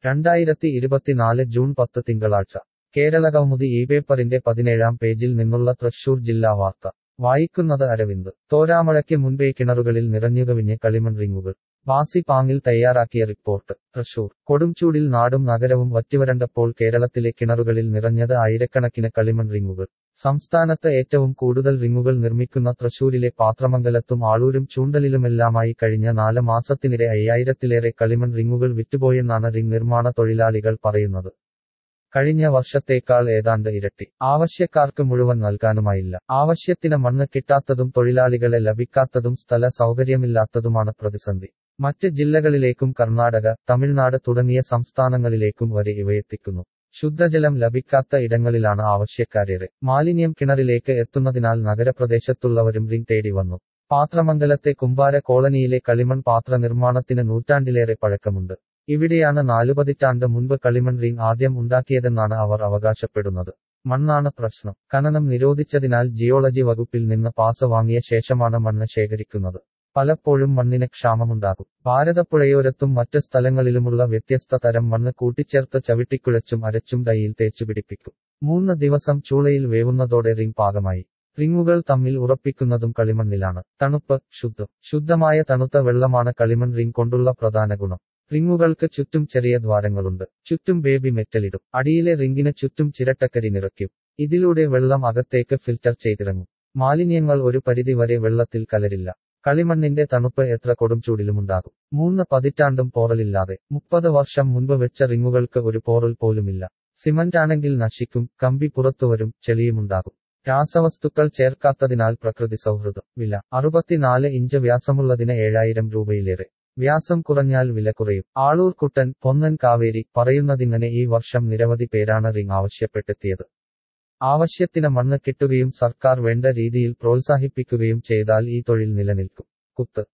രണ്ടായിരത്തി ഇരുപത്തിനാല് ജൂൺ പത്ത് തിങ്കളാഴ്ച കേരളകൗമുദി ഈ പേപ്പറിന്റെ പതിനേഴാം പേജിൽ നിന്നുള്ള തൃശൂർ ജില്ലാ വാർത്ത വായിക്കുന്നത് അരവിന്ദ് തോരാമഴയ്ക്ക് മുൻപേ കിണറുകളിൽ നിറഞ്ഞുകവിഞ്ഞ് കളിമൺ റിങ്ങുകൾ ബാസി പാങ്ങിൽ തയ്യാറാക്കിയ റിപ്പോർട്ട് തൃശൂർ കൊടുംചൂടിൽ നാടും നഗരവും വറ്റിവരണ്ടപ്പോൾ കേരളത്തിലെ കിണറുകളിൽ നിറഞ്ഞത് ആയിരക്കണക്കിന് കളിമൺ റിങ്ങുകൾ സംസ്ഥാനത്ത് ഏറ്റവും കൂടുതൽ റിങ്ങുകൾ നിർമ്മിക്കുന്ന തൃശൂരിലെ പാത്രമംഗലത്തും ആളൂരും ചൂണ്ടലിലുമെല്ലാമായി കഴിഞ്ഞ നാല് മാസത്തിനിടെ അയ്യായിരത്തിലേറെ കളിമൺ റിങ്ങുകൾ വിറ്റുപോയെന്നാണ് റിംഗ് നിർമ്മാണ തൊഴിലാളികൾ പറയുന്നത് കഴിഞ്ഞ വർഷത്തേക്കാൾ ഏതാണ്ട് ഇരട്ടി ആവശ്യക്കാർക്ക് മുഴുവൻ നൽകാനുമായില്ല ആവശ്യത്തിന് മണ്ണ് കിട്ടാത്തതും തൊഴിലാളികളെ ലഭിക്കാത്തതും സ്ഥല സൗകര്യമില്ലാത്തതുമാണ് പ്രതിസന്ധി മറ്റ് ജില്ലകളിലേക്കും കർണാടക തമിഴ്നാട് തുടങ്ങിയ സംസ്ഥാനങ്ങളിലേക്കും വരെ ഇവയെത്തിക്കുന്നു ശുദ്ധജലം ലഭിക്കാത്ത ഇടങ്ങളിലാണ് ആവശ്യക്കാരേറെ മാലിന്യം കിണറിലേക്ക് എത്തുന്നതിനാൽ നഗരപ്രദേശത്തുള്ളവരും റിംഗ് തേടി വന്നു പാത്രമംഗലത്തെ കുമ്പാര കോളനിയിലെ കളിമൺ പാത്ര നിർമ്മാണത്തിന് നൂറ്റാണ്ടിലേറെ പഴക്കമുണ്ട് ഇവിടെയാണ് നാലുപതിറ്റാണ്ട് മുൻപ് കളിമൺ റിംഗ് ആദ്യം ഉണ്ടാക്കിയതെന്നാണ് അവർ അവകാശപ്പെടുന്നത് മണ്ണാണ് പ്രശ്നം ഖനനം നിരോധിച്ചതിനാൽ ജിയോളജി വകുപ്പിൽ നിന്ന് പാസ് വാങ്ങിയ ശേഷമാണ് മണ്ണ് ശേഖരിക്കുന്നത് പലപ്പോഴും മണ്ണിന് ക്ഷാമമുണ്ടാകും ഭാരതപ്പുഴയോരത്തും മറ്റ് സ്ഥലങ്ങളിലുമുള്ള വ്യത്യസ്ത തരം മണ്ണ് കൂട്ടിച്ചേർത്ത് ചവിട്ടിക്കുഴച്ചും അരച്ചും ഡൈയിൽ തേച്ചുപിടിപ്പിക്കും മൂന്ന് ദിവസം ചൂളയിൽ വേവുന്നതോടെ റിംഗ് പാകമായി റിങ്ങുകൾ തമ്മിൽ ഉറപ്പിക്കുന്നതും കളിമണ്ണിലാണ് തണുപ്പ് ശുദ്ധം ശുദ്ധമായ തണുത്ത വെള്ളമാണ് കളിമൺ റിംഗ് കൊണ്ടുള്ള പ്രധാന ഗുണം റിങ്ങുകൾക്ക് ചുറ്റും ചെറിയ ദ്വാരങ്ങളുണ്ട് ചുറ്റും ബേബി മെറ്റലിടും അടിയിലെ റിംഗിന് ചുറ്റും ചിരട്ടക്കരി നിറയ്ക്കും ഇതിലൂടെ വെള്ളം അകത്തേക്ക് ഫിൽറ്റർ ചെയ്തിറങ്ങും മാലിന്യങ്ങൾ ഒരു പരിധിവരെ വെള്ളത്തിൽ കലരില്ല കളിമണ്ണിന്റെ തണുപ്പ് എത്ര കൊടുംചൂടിലുമുണ്ടാകും മൂന്ന് പതിറ്റാണ്ടും പോറലില്ലാതെ മുപ്പത് വർഷം മുൻപ് വെച്ച റിങ്ങുകൾക്ക് ഒരു പോറൽ പോലുമില്ല സിമന്റ് ആണെങ്കിൽ നശിക്കും കമ്പി പുറത്തുവരും ചെളിയുമുണ്ടാകും രാസവസ്തുക്കൾ ചേർക്കാത്തതിനാൽ പ്രകൃതി സൗഹൃദം വില അറുപത്തിനാല് ഇഞ്ച് വ്യാസമുള്ളതിന് ഏഴായിരം രൂപയിലേറെ വ്യാസം കുറഞ്ഞാൽ വില കുറയും ആളൂർ കുട്ടൻ പൊന്നൻ കാവേരി പറയുന്നതിങ്ങനെ ഈ വർഷം നിരവധി പേരാണ് റിംഗ് ആവശ്യപ്പെട്ടെത്തിയത് ആവശ്യത്തിന് മണ്ണ് കിട്ടുകയും സർക്കാർ വേണ്ട രീതിയിൽ പ്രോത്സാഹിപ്പിക്കുകയും ചെയ്താൽ ഈ തൊഴിൽ നിലനിൽക്കും കുത്ത്